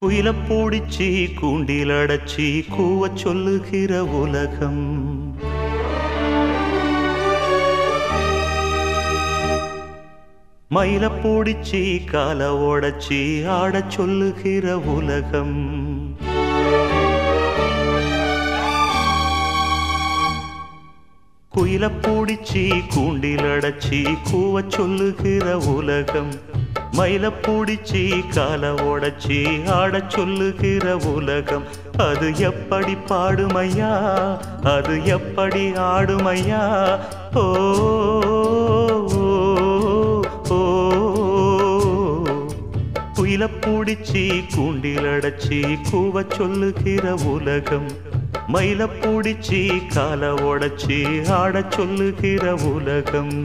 குயில பூடிச்சி கூண்டில் அடைச்சி கூவ சொல்லுகிற உலகம் மயில பூடிச்சி கால ஓடச்சி ஆடச் சொல்லுகிற உலகம் குயில பூடிச்சி கூண்டில் அடைச்சி கூவ சொல்லுகிற உலகம் மயில பூடிச்சி கால ஓடச்சி ஆடச் சொல்லுகிற உலகம் அது எப்படி பாடுமையா அது எப்படி ஆடுமையா ஓ ஓ, ஓ குயில பூடிச்சி கூண்டில் அடைச்சி கூவ சொல்லுகிற உலகம் மயில பூடிச்சி கால உடைச்சி ஆடச் சொல்லுகிற உலகம்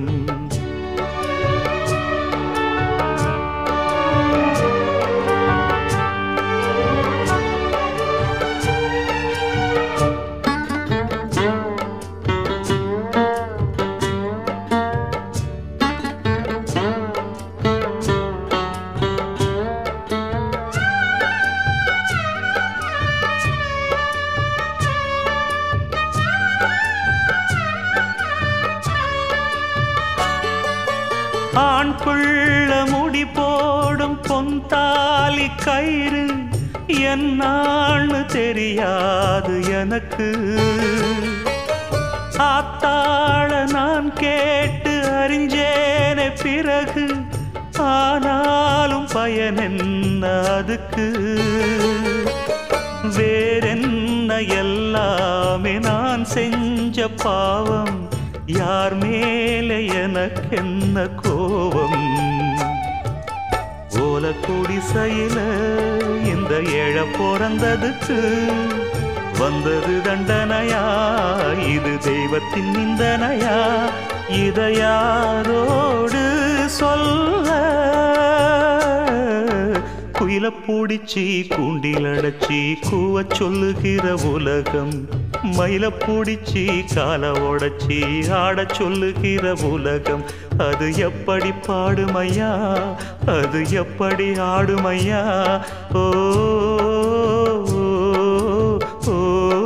ஆண் புள்ள முடி போடும் பொந்தாலி கயிறு என்னான்னு தெரியாது எனக்கு ஆத்தாள நான் கேட்டு அறிஞ்சேனே பிறகு ஆனாலும் பயன் என்ன அதுக்கு வேறென்ன எல்லாமே நான் செஞ்ச பாவம் யார் மேலே எனக்கென்ன கோபம் ஓல குடிசையில இந்த ஏழ பிறந்ததுக்கு வந்தது தண்டனையா இது தெய்வத்தின் நிந்தனையா இதை யாரோடு சொல்ல குயில பூடிச்சி கூண்டில் அடைச்சி கூவ சொல்லுகிற உலகம் மயில பூடிச்சி கால உடைச்சி ஆடச் சொல்லுகிற உலகம் அது எப்படி பாடுமையா அது எப்படி ஆடுமையா ஓ ஓ, ஓ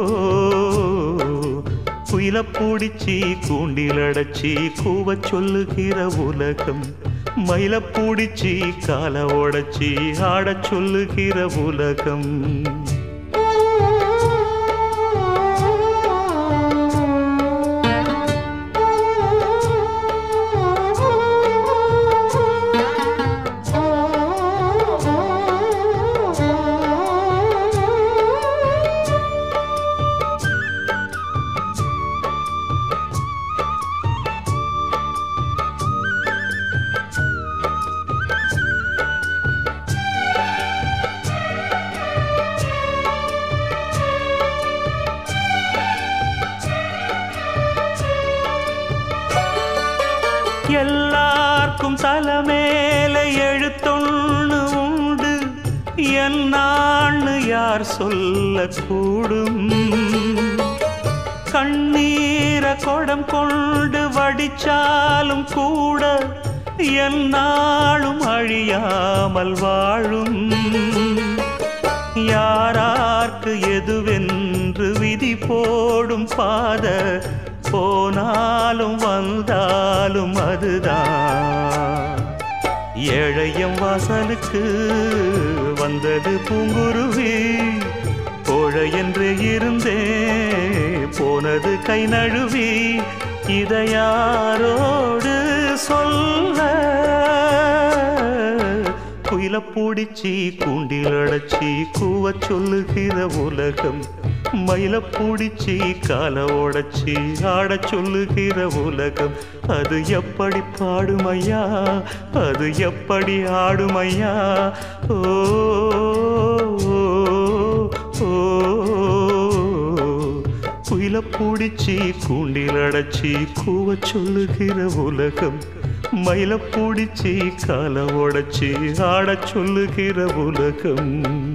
குயில பூடிச்சி கூண்டில் அடைச்சி கூவ சொல்லுகிற உலகம் மயில பூடிச்சி கால உடைச்சி ஆடச் சொல்லுகிற உலகம் எல்லார்க்கும் தலைமேல எழுத்தொன்னு உண்டு என்னான்னு யார் சொல்லக்கூடும் கண்ணீர கொடம் கொண்டு வடிச்சாலும் கூட என்னாலும் அழியாமல் வாழும் யாரார்க்கு எதுவென்று விதி போடும் பாத போனாலும் வந்தாலும் அதுதான் ஏழையம் வாசலுக்கு வந்தது பூங்குருவி கோழை என்று இருந்தே போனது கை நழுவி இதை யாரோடு சொல்ல குயில பூடிச்சி கூண்டில் அடைச்சி கூவ சொல்லுகிற உலகம் மயில பூடிச்சி கால உடைச்சி ஆடச் சொல்லுகிற உலகம் அது எப்படி பாடுமையா அது எப்படி ஆடுமையா ஓ ஓ, ஓ குயில பூடிச்சி கூண்டில் அடைச்சி கூவ சொல்லுகிற உலகம் மயில பூடிச்சி கால உடைச்சி ஆடச் சொல்லுகிற உலகம்